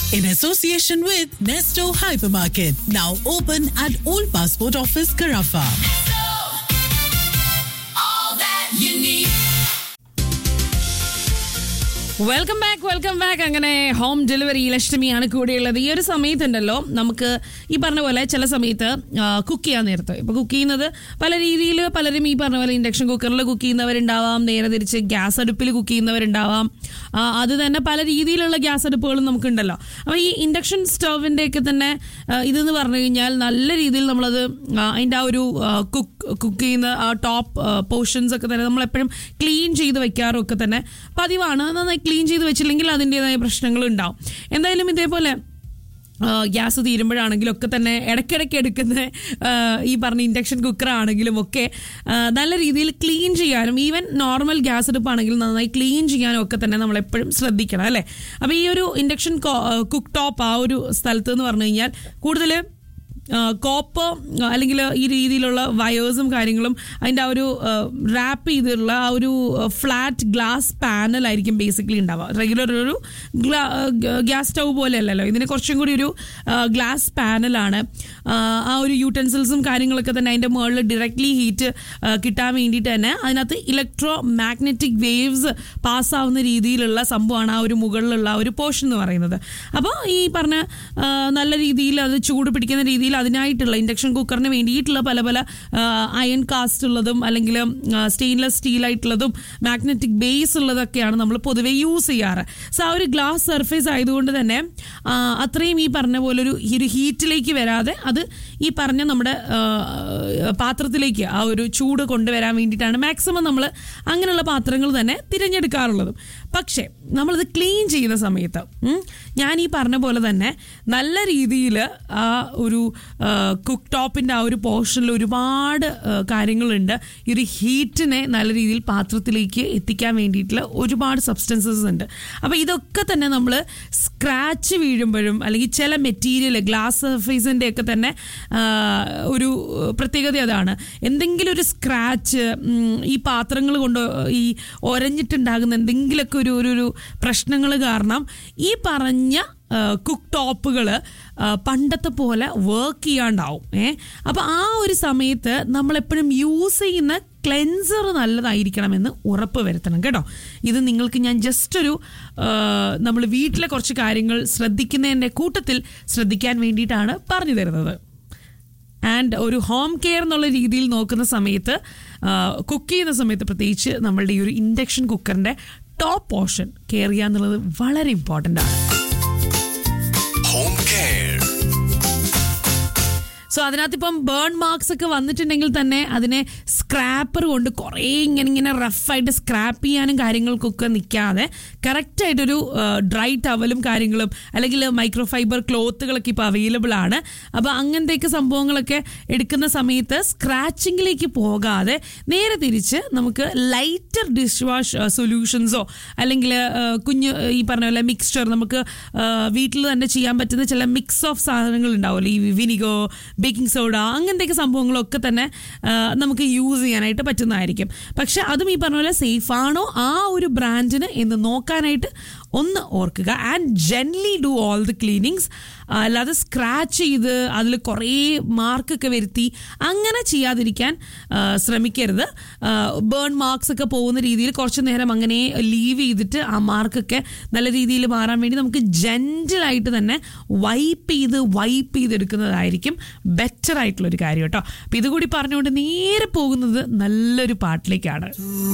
in association with Nesto Hypermarket, now open at Old Passport Office, Carafa. all that you need. Welcome back welcome back അങ്ങനെ home delivery ലക്ഷ്മിയാണ് കൂടെയുള്ളത് ഈ ഒരു സമയത്തുണ്ടല്ലോ നമുക്ക് ഈ പറഞ്ഞ പോലെ ചില സമയത്ത് കുക്ക് ചെയ്യാൻ നേരത്ത് ഇപ്പൊ കുക്ക് ചെയ്യുന്നത് പല രീതിയിൽ പലരും ഈ പറഞ്ഞ പോലെ ഇൻഡക്ഷൻ കുക്കറിൽ കുക്ക് ചെയ്യുന്നവരുണ്ടാവാം നേരെ തിരിച്ച് ഗ്യാസ് അടുപ്പിൽ കുക്ക് ചെയ്യുന്നവരുണ്ടാവാം ആ, അത് തന്നെ പല രീതിയിലുള്ള ഗ്യാസ് അടുപ്പുകളും നമുക്കുണ്ടല്ലോ അപ്പോൾ ഈ ഇൻഡക്ഷൻ സ്റ്റൗവിൻ്റെ ഒക്കെ തന്നെ ആ, ഇതെന്ന് പറഞ്ഞു കഴിഞ്ഞാൽ നല്ല രീതിയിൽ നമ്മളത് ആ, അതിൻ്റെ ആ ഒരു കുക്ക് കുക്ക് ചെയ്യുന്ന ആ ടോപ്പ് പോർഷൻസ് ഒക്കെ തന്നെ നമ്മളെപ്പോഴും ക്ലീൻ ചെയ്ത് വെക്കാറും ഒക്കെ തന്നെ പതിവാണ് നന്നായി ക്ലീൻ ചെയ്ത് വെച്ചില്ലെങ്കിൽ അതിൻ്റെതായ പ്രശ്നങ്ങൾ ഉണ്ടാവും എന്തായാലും ഇതേപോലെ ഗ്യാസ് തീരുമ്പോഴാണെങ്കിലും ഒക്കെ തന്നെ ഇടയ്ക്കിടയ്ക്ക് എടുക്കുന്ന ആ, ഈ പറഞ്ഞ ഇൻഡക്ഷൻ കുക്കർ ആണെങ്കിലും ഒക്കെ ആ, നല്ല രീതിയിൽ ക്ലീൻ ചെയ്യാനും ഈവൻ നോർമൽ ഗ്യാസ് അടുപ്പാണെങ്കിലും നന്നായി ക്ലീൻ ചെയ്യാനും ഒക്കെ തന്നെ നമ്മൾ എപ്പോഴും ശ്രദ്ധിക്കണം അല്ലേ അപ്പോൾ ഈ ഒരു ഇൻഡക്ഷൻ കുക്ക് ടോപ്പ് ആ ഒരു സ്ഥലത്ത് എന്ന് പറഞ്ഞു കഴിഞ്ഞാൽ കൂടുതൽ കോപ്പ് അല്ലെങ്കിൽ ഈ രീതിയിലുള്ള വയേഴ്സും കാര്യങ്ങളും അതിൻ്റെ ആ ഒരു റാപ്പ് ചെയ്തിട്ടുള്ള ആ ഒരു ഫ്ലാറ്റ് ഗ്ലാസ് പാനലായിരിക്കും ബേസിക്കലി ഉണ്ടാവുക റെഗുലർ ഒരു ഗ്യാസ് സ്റ്റൗ പോലെയല്ലല്ലോ ഇതിന് കുറച്ചും കൂടി ഒരു ഗ്ലാസ് പാനലാണ് ആ ഒരു യൂട്ടൻസിൽസും കാര്യങ്ങളൊക്കെ തന്നെ അതിൻ്റെ മുകളിൽ ഡയറക്ട്ലി ഹീറ്റ് കിട്ടാൻ വേണ്ടിയിട്ട് തന്നെ അതിനകത്ത് ഇലക്ട്രോ മാഗ്നറ്റിക് വേവ്സ് പാസ്സാവുന്ന രീതിയിലുള്ള സംഭവമാണ് ആ ഒരു മുകളിലുള്ള ആ ഒരു പോർഷൻ എന്ന് പറയുന്നത് അപ്പോൾ ഈ പറഞ്ഞ ആ, നല്ല രീതിയിൽ അത് ചൂട് പിടിക്കുന്ന രീതിയിൽ അതിനായിട്ടുള്ള ഇൻഡക്ഷൻ കുക്കറിന് വേണ്ടിയിട്ടുള്ള പല പല അയൺ കാസ്റ്റ് ഉള്ളതും അല്ലെങ്കിൽ സ്റ്റെയിൻലെസ് സ്റ്റീൽ ആയിട്ടുള്ളതും മാഗ്നറ്റിക് ബേസ് ഉള്ളതൊക്കെയാണ് നമ്മൾ പൊതുവെ യൂസ് ചെയ്യാറ് സോ ആ ഒരു ഗ്ലാസ് സർഫേസ് ആയതുകൊണ്ട് തന്നെ ആ, അത്രയും ഈ പറഞ്ഞ പോലെ ഒരു ഈ ഒരു ഹീറ്റിലേക്ക് വരാതെ അത് ഈ പറഞ്ഞ നമ്മുടെ ആ, പാത്രത്തിലേക്ക് ആ ഒരു ചൂട് കൊണ്ടുവരാൻ വേണ്ടിയിട്ടാണ് മാക്സിമം നമ്മൾ അങ്ങനെയുള്ള പാത്രങ്ങൾ തന്നെ തിരഞ്ഞെടുക്കാറുള്ളതും പക്ഷേ നമ്മളിത് ക്ലീൻ ചെയ്യുന്ന സമയത്ത് ഉം, ഞാൻ ഈ പറഞ്ഞ പോലെ തന്നെ നല്ല രീതിയിൽ ആ ഒരു കുക്ക് ടോപ്പിൻ്റെ ആ ഒരു പോർഷനിൽ ഒരുപാട് ആ, കാര്യങ്ങളുണ്ട് ഈ ഒരു ഹീറ്റിനെ നല്ല രീതിയിൽ പാത്രത്തിലേക്ക് എത്തിക്കാൻ വേണ്ടിയിട്ടുള്ള ഒരുപാട് സബ്സ്റ്റൻസസ് ഉണ്ട് അപ്പോൾ ഇതൊക്കെ തന്നെ നമ്മൾ സ്ക്രാച്ച് വീഴുമ്പോഴും അല്ലെങ്കിൽ ചില മെറ്റീരിയൽ ഗ്ലാസ് സർഫേസിൻ്റെ ഒക്കെ തന്നെ ആ, ഒരു പ്രത്യേകത അതാണ് എന്തെങ്കിലും ഒരു സ്ക്രാച്ച് ഈ പാത്രങ്ങൾ കൊണ്ട് ഈ ഒരഞ്ഞിട്ടുണ്ടാകുന്ന എന്തെങ്കിലുമൊക്കെ ഒരു ഒരു ഒരു പ്രശ്നങ്ങൾ കാരണം ഈ പറഞ്ഞ കുക്ക് ടോപ്പുകൾ പണ്ടത്തെ പോലെ വർക്ക് ചെയ്യാണ്ടാവും ഏ അപ്പോൾ ആ ഒരു സമയത്ത് നമ്മളെപ്പോഴും യൂസ് ചെയ്യുന്ന ക്ലെൻസർ നല്ലതായിരിക്കണമെന്ന് ഉറപ്പ് വരുത്തണം കേട്ടോ ഇത് നിങ്ങൾക്ക് ഞാൻ ജസ്റ്റ് ഒരു നമ്മൾ വീട്ടിലെ കുറച്ച് കാര്യങ്ങൾ ശ്രദ്ധിക്കുന്നതിൻ്റെ കൂട്ടത്തിൽ ശ്രദ്ധിക്കാൻ വേണ്ടിയിട്ടാണ് പറഞ്ഞു തരുന്നത് ആൻഡ് ഒരു ഹോം കെയർ എന്നുള്ള രീതിയിൽ നോക്കുന്ന സമയത്ത് കുക്ക് ചെയ്യുന്ന സമയത്ത് പ്രത്യേകിച്ച് നമ്മളുടെ ഈ ഒരു ഇൻഡക്ഷൻ കുക്കറിൻ്റെ ടോപ്പ് പോർഷൻ കെയർ ചെയ്യുക എന്നുള്ളത് വളരെ ഇമ്പോർട്ടൻ്റ് ആണ് Home Care. സോ അതിനകത്ത് ഇപ്പം ബേൺ മാർക്സ് ഒക്കെ വന്നിട്ടുണ്ടെങ്കിൽ തന്നെ അതിനെ സ്ക്രാപ്പർ കൊണ്ട് കുറേ ഇങ്ങനെ ഇങ്ങനെ റഫായിട്ട് സ്ക്രാപ്പ് ചെയ്യാനും കാര്യങ്ങൾക്കൊക്കെ നിൽക്കാതെ കറക്റ്റായിട്ടൊരു ഡ്രൈ ടവലും കാര്യങ്ങളും അല്ലെങ്കിൽ മൈക്രോ ഫൈബർ ക്ലോത്തുകളൊക്കെ ഇപ്പോൾ അവൈലബിൾ ആണ് അപ്പോൾ അങ്ങനത്തെയൊക്കെ സംഭവങ്ങളൊക്കെ എടുക്കുന്ന സമയത്ത് സ്ക്രാച്ചിങ്ങിലേക്ക് പോകാതെ നേരെ തിരിച്ച് നമുക്ക് ലൈറ്റർ ഡിഷ് വാഷ് സൊല്യൂഷൻസോ അല്ലെങ്കിൽ കുഞ്ഞ് ഈ പറഞ്ഞ പോലെ മിക്സ്ചർ നമുക്ക് വീട്ടിൽ തന്നെ ചെയ്യാൻ പറ്റുന്ന ചില മിക്സ് ഓഫ് സാധനങ്ങൾ ഉണ്ടാവുമല്ലോ ഈ വിനിഗോ ബേക്കിംഗ് സോഡ അങ്ങനത്തെയൊക്കെ സംഭവങ്ങളൊക്കെ തന്നെ ആ, നമുക്ക് യൂസ് ചെയ്യാനായിട്ട് പറ്റുന്നതായിരിക്കും പക്ഷെ അതും ഈ പറഞ്ഞ പോലെ സേഫ് ആണോ ആ ഒരു ബ്രാൻഡിന് എന്ന് നോക്കാനായിട്ട് ഒന്ന് ഓർക്കുക and gently do all the cleanings അല്ലാതെ സ്ക്രാച്ച് ചെയ്ത് അതിൽ കുറേ മാർക്കൊക്കെ വരുത്തി അങ്ങനെ ചെയ്യാതിരിക്കാൻ ആ, ശ്രമിക്കരുത് ബേൺ മാർക്സ് ഒക്കെ പോകുന്ന രീതിയിൽ കുറച്ച് നേരം അങ്ങനെ ലീവ് ചെയ്തിട്ട് ആ മാർക്കൊക്കെ നല്ല രീതിയിൽ മാറാൻ വേണ്ടി നമുക്ക് ജെൻറ്റലായിട്ട് തന്നെ വൈപ്പ് ചെയ്ത് വൈപ്പ് ചെയ്തെടുക്കുന്നതായിരിക്കും ബെറ്റർ ആയിട്ടുള്ള ഒരു കാര്യം കേട്ടോ അപ്പം ഇതുകൂടി പറഞ്ഞുകൊണ്ട് നേരെ പോകുന്നത് നല്ലൊരു പാട്ടിലേക്കാണ്